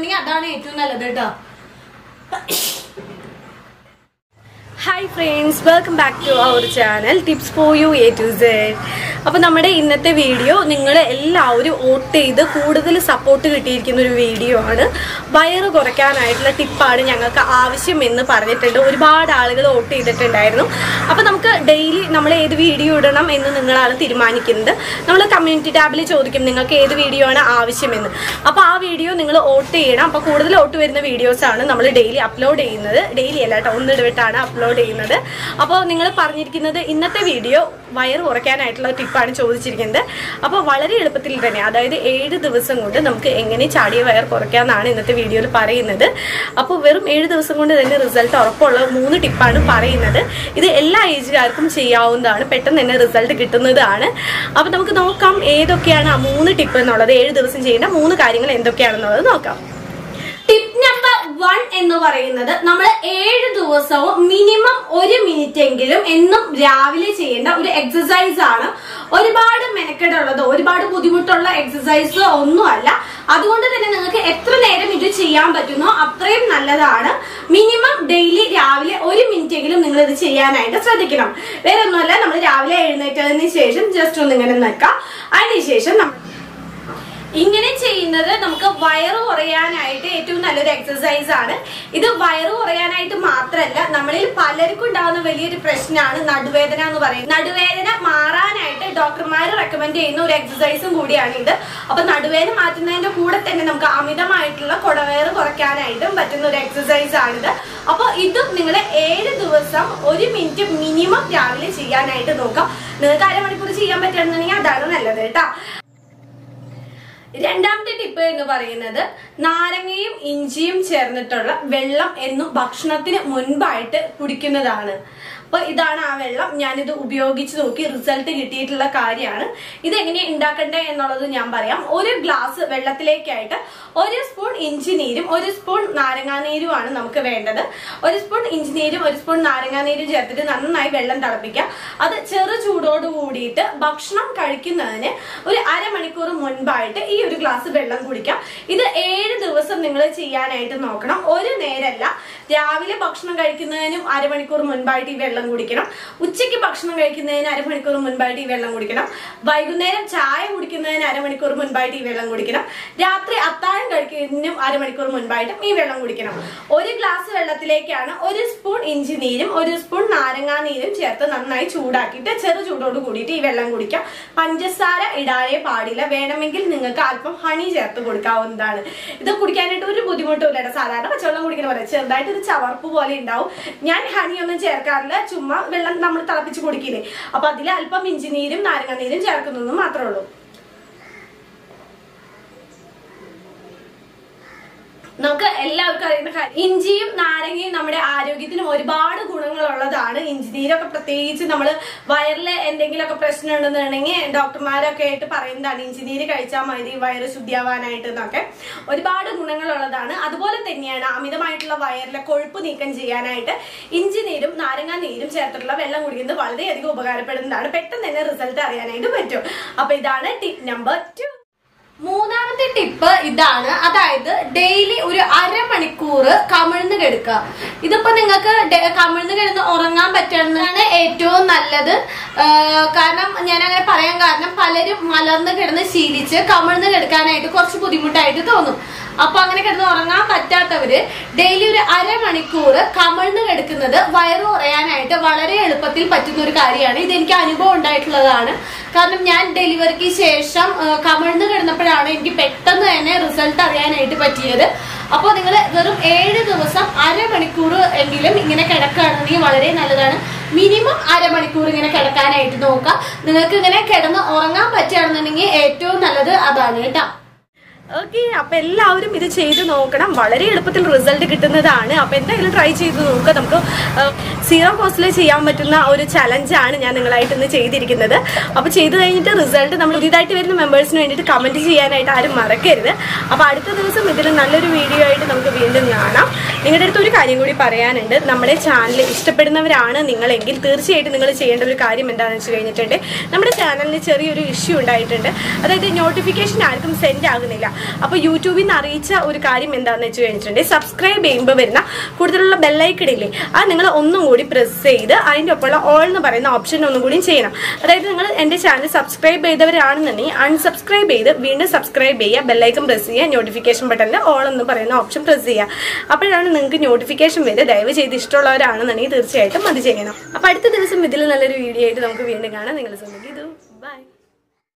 പറ്റുന്നുണ്ടെങ്കിൽ അതാണ് ഏറ്റവും നല്ലത് കേട്ടോ hi friends welcome back to our channel tips for you A to Z അപ്പോൾ നമ്മുടെ ഇന്നത്തെ വീഡിയോ നിങ്ങൾ എല്ലാവരും വോട്ട് ചെയ്ത് കൂടുതൽ സപ്പോർട്ട് കിട്ടിയിരിക്കുന്ന ഒരു വീഡിയോ ആണ് വയറ് കുറയ്ക്കാനായിട്ടുള്ള ടിപ്പാണ് ഞങ്ങൾക്ക് ആവശ്യം എന്ന് പറഞ്ഞിട്ടുണ്ട് ഒരുപാട് ആളുകൾ വോട്ട് ചെയ്തിട്ടുണ്ടായിരുന്നു അപ്പോൾ നമുക്ക് ഡെയിലി നമ്മൾ ഏത് വീഡിയോ ഇടണം എന്ന് നിങ്ങളാണ് തീരുമാനിക്കുന്നത് നമ്മൾ കമ്മ്യൂണിറ്റി ടാബിൽ ചോദിക്കും നിങ്ങൾക്ക് ഏത് വീഡിയോ ആണ് ആവശ്യമെന്ന് അപ്പോൾ ആ വീഡിയോ നിങ്ങൾ വോട്ട് ചെയ്യണം അപ്പോൾ കൂടുതൽ വോട്ട് വരുന്ന വീഡിയോസാണ് നമ്മൾ ഡെയിലി അപ്ലോഡ് ചെയ്യുന്നത് ഡെയിലി അല്ല കേട്ടോ ഒന്നിടവിട്ടാണ് അപ്ലോഡ് ചെയ്യുന്നത് അപ്പോൾ നിങ്ങൾ പറഞ്ഞിരിക്കുന്നത് ഇന്നത്തെ വീഡിയോ വയറ് കുറയ്ക്കാനായിട്ടുള്ള ടിപ്പാണ് ചോദിച്ചിരിക്കുന്നത് അപ്പോൾ വളരെ എളുപ്പത്തിൽ തന്നെ അതായത് ഏഴ് ദിവസം കൊണ്ട് നമുക്ക് എങ്ങനെ ചാടിയ വയർ കുറയ്ക്കാമെന്നാണ് ഇന്നത്തെ വീഡിയോയിൽ പറയുന്നത് അപ്പോൾ വെറും ഏഴ് ദിവസം കൊണ്ട് തന്നെ റിസൾട്ട് ഉറപ്പുള്ള മൂന്ന് ടിപ്പാണ് പറയുന്നത് ഇത് എല്ലാ ഏജുകാർക്കും ചെയ്യാവുന്നതാണ് പെട്ടെന്ന് തന്നെ റിസൾട്ട് കിട്ടുന്നതാണ് അപ്പോൾ നമുക്ക് നോക്കാം ഏതൊക്കെയാണ് ആ മൂന്ന് ടിപ്പ് എന്നുള്ളത് ഏഴ് ദിവസം ചെയ്യേണ്ട മൂന്ന് കാര്യങ്ങൾ എന്തൊക്കെയാണെന്നുള്ളത് നോക്കാം ടിപ്പ് നമ്പർ വൺ എന്ന് പറയുന്നത് നമ്മൾ ഏഴ് ദിവസവും മിനിമം ഒരു മിനിറ്റ് എങ്കിലും എന്നും രാവിലെ ചെയ്യേണ്ട ഒരു എക്സസൈസ് ആണ് ഒരുപാട് മെനക്കെടുള്ളത് ഒരുപാട് ബുദ്ധിമുട്ടുള്ള എക്സസൈസ് ഒന്നുമല്ല അതുകൊണ്ട് തന്നെ നിങ്ങൾക്ക് എത്ര നേരം ഇത് ചെയ്യാൻ പറ്റുന്നോ അത്രയും നല്ലതാണ് മിനിമം ഡെയിലി രാവിലെ ഒരു മിനിറ്റ് എങ്കിലും നിങ്ങൾ ഇത് ചെയ്യാനായിട്ട് ശ്രദ്ധിക്കണം വേറെ ഒന്നുമല്ല നമ്മൾ രാവിലെ എഴുന്നേറ്റതിന് ശേഷം ജസ്റ്റ് ഒന്ന് ഇങ്ങനെ നിൽക്കാം അതിനുശേഷം നമ്മൾ ഇങ്ങനെ ചെയ്യുന്നത് നമുക്ക് വയറ് കുറയാനായിട്ട് ഏറ്റവും നല്ലൊരു എക്സസൈസ് ആണ് ഇത് വയറ് കുറയാനായിട്ട് മാത്രമല്ല നമ്മളിൽ പലർക്കും ഉണ്ടാകുന്ന വലിയൊരു പ്രശ്നമാണ് നടുവേദന എന്ന് പറയുന്നത് നടുവേദന മാറാനായിട്ട് ഡോക്ടർമാർ റെക്കമെൻഡ് ചെയ്യുന്ന ഒരു എക്സസൈസും കൂടിയാണ് ഇത് അപ്പൊ നടുവേദന മാറ്റുന്നതിന്റെ കൂടെ തന്നെ നമുക്ക് അമിതമായിട്ടുള്ള കുടവേറ് കുറയ്ക്കാനായിട്ടും പറ്റുന്ന ഒരു എക്സസൈസ് ആണിത് അപ്പൊ ഇതും നിങ്ങൾ ഏഴ് ദിവസം ഒരു മിനിറ്റ് മിനിമം രാവിലെ ചെയ്യാനായിട്ട് നോക്കാം നിങ്ങൾക്ക് അരമണിക്കൂർ ചെയ്യാൻ പറ്റുകയാണെന്നുണ്ടെങ്കിൽ അതാണ് നല്ലത് കേട്ടോ രണ്ടാമത്തെ ടിപ്പ് എന്ന് പറയുന്നത് നാരങ്ങയും ഇഞ്ചിയും ചേർന്നിട്ടുള്ള വെള്ളം എന്നും ഭക്ഷണത്തിന് മുൻപായിട്ട് കുടിക്കുന്നതാണ് അപ്പൊ ഇതാണ് ആ വെള്ളം ഞാനിത് ഉപയോഗിച്ച് നോക്കി റിസൾട്ട് കിട്ടിയിട്ടുള്ള കാര്യമാണ് ഇത് എങ്ങനെ ഉണ്ടാക്കണ്ടേ എന്നുള്ളത് ഞാൻ പറയാം ഒരു ഗ്ലാസ് വെള്ളത്തിലേക്കായിട്ട് ഒരു സ്പൂൺ ഇഞ്ചി നീരും ഒരു സ്പൂൺ നാരങ്ങാനീരുമാണ് നമുക്ക് വേണ്ടത് ഒരു സ്പൂൺ ഇഞ്ചി നീരും ഒരു സ്പൂൺ നാരങ്ങാനീരും ചേർത്തിട്ട് നന്നായി വെള്ളം തിളപ്പിക്കാം അത് ചെറു ചൂടോട് കൂടിയിട്ട് ഭക്ഷണം കഴിക്കുന്നതിന് ഒരു അരമണിക്കൂർ മുൻപായിട്ട് ഈ ഒരു ഗ്ലാസ് വെള്ളം കുടിക്കാം ഇത് ഏഴ് ദിവസം നിങ്ങൾ ചെയ്യാനായിട്ട് നോക്കണം ഒരു നേരല്ല രാവിലെ ഭക്ഷണം കഴിക്കുന്നതിനും അരമണിക്കൂർ മുൻപായിട്ട് ഈ വെള്ളം കുടിക്കണം ഉച്ചയ്ക്ക് ഭക്ഷണം കഴിക്കുന്നതിന് അരമണിക്കൂർ മുൻപായിട്ട് ഈ വെള്ളം കുടിക്കണം വൈകുന്നേരം ചായ കുടിക്കുന്നതിന് അരമണിക്കൂർ മുൻപായിട്ട് ഈ വെള്ളം കുടിക്കണം രാത്രി അത്താഴം കഴിക്കുന്നതിനും അരമണിക്കൂർ മുൻപായിട്ടും ഈ വെള്ളം കുടിക്കണം ഒരു ഗ്ലാസ് വെള്ളത്തിലേക്കാണ് ഒരു സ്പൂൺ ഇഞ്ചി നീരും ഒരു സ്പൂൺ നാരങ്ങാ നീരും ചേർത്ത് നന്നായി ചൂടാക്കിയിട്ട് ചെറു ചൂടോട് കൂടിയിട്ട് ഈ വെള്ളം കുടിക്കാം പഞ്ചസാര ഇടാനേ പാടില്ല വേണമെങ്കിൽ നിങ്ങൾക്ക് അല്പം ഹണി ചേർത്ത് കൊടുക്കാവുന്നതാണ് ഇത് കുടിക്കാനായിട്ട് ഒരു ബുദ്ധിമുട്ടും ഇല്ല സാധാരണ പച്ചവെള്ളം കുടിക്കുന്ന പോലെ ചെറുതായിട്ട് ഒരു ചവർപ്പ് പോലെ ഉണ്ടാവും ഞാൻ ഹണി ഒന്നും ചേർക്കാറില്ല ചുമ്മാ വെള്ളം നമ്മൾ തിളപ്പിച്ച് കുടിക്കില്ലേ അപ്പൊ അതിൽ അല്പം ഇഞ്ചി നീരും നാരങ്ങ നീരും ചേർക്കുന്നതെന്ന് മാത്രമേ ഉള്ളൂ നമുക്ക് എല്ലാവർക്കും അറിയുന്ന കാര്യം ഇഞ്ചിയും നാരങ്ങയും നമ്മുടെ ആരോഗ്യത്തിന് ഒരുപാട് ഗുണങ്ങളുള്ളതാണ് ഇഞ്ചി നീരൊക്കെ പ്രത്യേകിച്ച് നമ്മൾ വയറിൽ എന്തെങ്കിലുമൊക്കെ പ്രശ്നം ഉണ്ടെന്നുണ്ടെങ്കിൽ ഡോക്ടർമാരൊക്കെ ആയിട്ട് പറയുന്നതാണ് ഇഞ്ചി നീര് കഴിച്ചാൽ മതി വയറ് ശുദ്ധിയാവാനായിട്ട് എന്നൊക്കെ ഒരുപാട് ഗുണങ്ങളുള്ളതാണ് അതുപോലെ തന്നെയാണ് അമിതമായിട്ടുള്ള വയറിലെ കൊഴുപ്പ് നീക്കം ചെയ്യാനായിട്ട് ഇഞ്ചി നീരും നാരങ്ങ നീരും ചേർത്തിട്ടുള്ള വെള്ളം കുടിക്കുന്നത് വളരെയധികം ഉപകാരപ്പെടുന്നതാണ് പെട്ടെന്ന് തന്നെ റിസൾട്ട് അറിയാനായിട്ട് പറ്റും അപ്പൊ ഇതാണ് ടിപ്പ് നമ്പർ ടു മൂന്നാമത്തെ ടിപ്പ് ഇതാണ് അതായത് ഡെയിലി ഒരു അരമണിക്കൂർ കമിഴ്ന്ന് കിടക്കുക ഇതിപ്പോ നിങ്ങൾക്ക് ഡെ- കമിഴ്ന്ന് കിടന്ന് ഉറങ്ങാൻ പറ്റുന്നതാണ് ഏറ്റവും നല്ലത് ആ, കാരണം ഞാൻ അങ്ങനെ പറയാൻ കാരണം പലരും മലർന്ന് കിടന്ന് ശീലിച്ച് കമിഴ്ന്ന് കിടക്കാനായിട്ട് കുറച്ച് ബുദ്ധിമുട്ടായിട്ട് തോന്നും അപ്പൊ അങ്ങനെ കിടന്ന് ഉറങ്ങാൻ പറ്റാത്തവര് ഡെയിലി ഒരു അരമണിക്കൂർ കമിഴ്ന്ന് കിടക്കുന്നത് വയറ് കുറയാനായിട്ട് വളരെ എളുപ്പത്തിൽ പറ്റുന്ന ഒരു കാര്യമാണ് ഇത് എനിക്ക് അനുഭവം ഉണ്ടായിട്ടുള്ളതാണ് കാരണം ഞാൻ ഡെലിവറിക്ക് ശേഷം ആ, കമിഴ്ന്ന് കിടന്നപ്പോഴാണ് എനിക്ക് പെട്ടെന്ന് തന്നെ റിസൾട്ട് അറിയാനായിട്ട് പറ്റിയത് അപ്പോൾ നിങ്ങൾ വെറും ഏഴ് ദിവസം അരമണിക്കൂർ എങ്കിലും ഇങ്ങനെ കിടക്കുകയാണെന്നുണ്ടെങ്കിൽ വളരെ നല്ലതാണ് മിനിമം അരമണിക്കൂർ ഇങ്ങനെ കിടക്കാനായിട്ട് നോക്കുക നിങ്ങൾക്ക് ഇങ്ങനെ കിടന്ന് ഉറങ്ങാൻ പറ്റുകയാണെന്നുണ്ടെങ്കിൽ ഏറ്റവും നല്ലത് അതാണ് കേട്ടോ ഓക്കെ അപ്പൊ എല്ലാവരും ഇത് ചെയ്ത് നോക്കണം വളരെ എളുപ്പത്തിൽ റിസൾട്ട് കിട്ടുന്നതാണ് അപ്പൊ എന്തായാലും ട്രൈ ചെയ്ത് നോക്കുക നമുക്ക് സീറോ കോസ്റ്റിൽ ചെയ്യാൻ പറ്റുന്ന ഒരു ചലഞ്ചാണ് ഞാൻ നിങ്ങളായിട്ട് ഇന്ന് ചെയ്തിരിക്കുന്നത് അപ്പൊ ചെയ്ത് കഴിഞ്ഞിട്ട് റിസൾട്ട് നമ്മൾ പുതിയതായിട്ട് വരുന്ന മെമ്പേഴ്സിന് വേണ്ടിയിട്ട് കമന്റ് ചെയ്യാനായിട്ട് ആരും മറക്കരുത് അപ്പൊ അടുത്ത ദിവസം ഇതിൽ നല്ലൊരു വീഡിയോ ആയിട്ട് നമുക്ക് വീണ്ടും കാണാം നിങ്ങളുടെ അടുത്ത് ഒരു കാര്യം കൂടി പറയാനുണ്ട് നമ്മുടെ ചാനൽ ഇഷ്ടപ്പെടുന്നവരാണ് നിങ്ങളെങ്കിൽ തീർച്ചയായിട്ടും നിങ്ങൾ ചെയ്യേണ്ട ഒരു കാര്യം എന്താണെന്ന് വെച്ച് കഴിഞ്ഞിട്ടുണ്ട് നമ്മുടെ ചാനലിന് ചെറിയൊരു ഇഷ്യൂ ഉണ്ടായിട്ടുണ്ട് അതായത് നോട്ടിഫിക്കേഷൻ ആർക്കും സെൻഡ് ആകുന്നില്ല അപ്പോൾ യൂട്യൂബിൽ നിന്ന് അറിയിച്ച ഒരു കാര്യം എന്താണെന്ന് വെച്ച് കഴിഞ്ഞിട്ടുണ്ട് സബ്സ്ക്രൈബ് ചെയ്യുമ്പോൾ വരുന്ന കൂടുതലുള്ള ബെല്ലൈക്കണില്ലേ അത് നിങ്ങൾ ഒന്നും കൂടി പ്രസ് ചെയ്ത് അതിൻ്റെ ഒപ്പമുള്ള ഓൾ എന്ന് പറയുന്ന ഓപ്ഷൻ ഒന്നും കൂടി ചെയ്യണം അതായത് നിങ്ങൾ എൻ്റെ ചാനൽ സബ്സ്ക്രൈബ് ചെയ്തവരാണെന്നുണ്ടെങ്കിൽ അൺസബ്സ്ക്രൈബ് ചെയ്ത് വീണ്ടും സബ്സ്ക്രൈബ് ചെയ്യുക ബെല്ലൈക്കൺ പ്രസ് ചെയ്യുക നോട്ടിഫിക്കേഷൻ ബട്ടണിൽ ഓൾ എന്ന് പറയുന്ന ഓപ്ഷൻ പ്രസ് ചെയ്യുക അപ്പോഴാണ് നിങ്ങൾക്ക് നോട്ടിഫിക്കേഷൻ വരിക ദയവ് ചെയ്ത് ഇഷ്ടമുള്ളവരാണെന്നുണ്ടെങ്കിൽ തീർച്ചയായിട്ടും അത് ചെയ്യണം അപ്പോൾ അടുത്ത ദിവസം ഇതിൽ നല്ലൊരു വീഡിയോ ആയിട്ട് നമുക്ക് വീണ്ടും കാണാം നിങ്ങൾ ശ്രമിക്കും ഇത് ബൈ